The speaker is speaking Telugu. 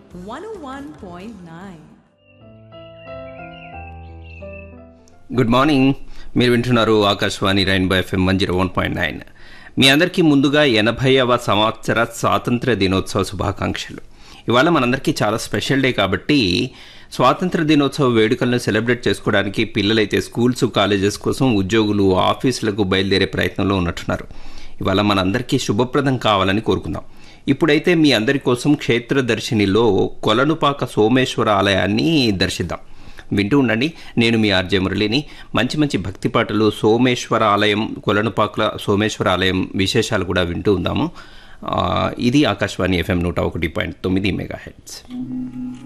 101.9. గుడ్ మార్నింగ్ మీరు వింటున్నారు Akashvani rainbow FM one zero one point nine మీ అందరికీ ముందుగా ఎనభైవ సంవత్సర స్వాతంత్ర దినోత్సవ శుభాకాంక్షలు ఇవాళ మనందరికీ చాలా స్పెషల్ డే కాబట్టి స్వాతంత్ర దినోత్సవ వేడుకలను సెలబ్రేట్ చేసుకోవడానికి పిల్లలైతే స్కూల్స్ కాలేజెస్ కోసం ఉద్యోగులు ఆఫీసులకు బయలుదేరే ప్రయత్నంలో ఉన్నట్టున్నారు ఇవాళ మనందరికీ శుభప్రదం కావాలని కోరుకుందాం ఇప్పుడైతే మీ అందరి కోసం క్షేత్ర దర్శినిలో కొలనుపాక సోమేశ్వర ఆలయాన్ని దర్శిద్దాం వింటూ ఉండండి నేను మీ ఆర్జే మురళిని మంచి మంచి భక్తి పాటలు సోమేశ్వర ఆలయం కొలనుపాకల సోమేశ్వర ఆలయం విశేషాలు కూడా వింటూ ఉందాము ఆ, ఇది ఆకాశవాణి ఎఫ్ఎం నూట ఒకటి పాయింట్ తొమ్మిది మెగా హెడ్స్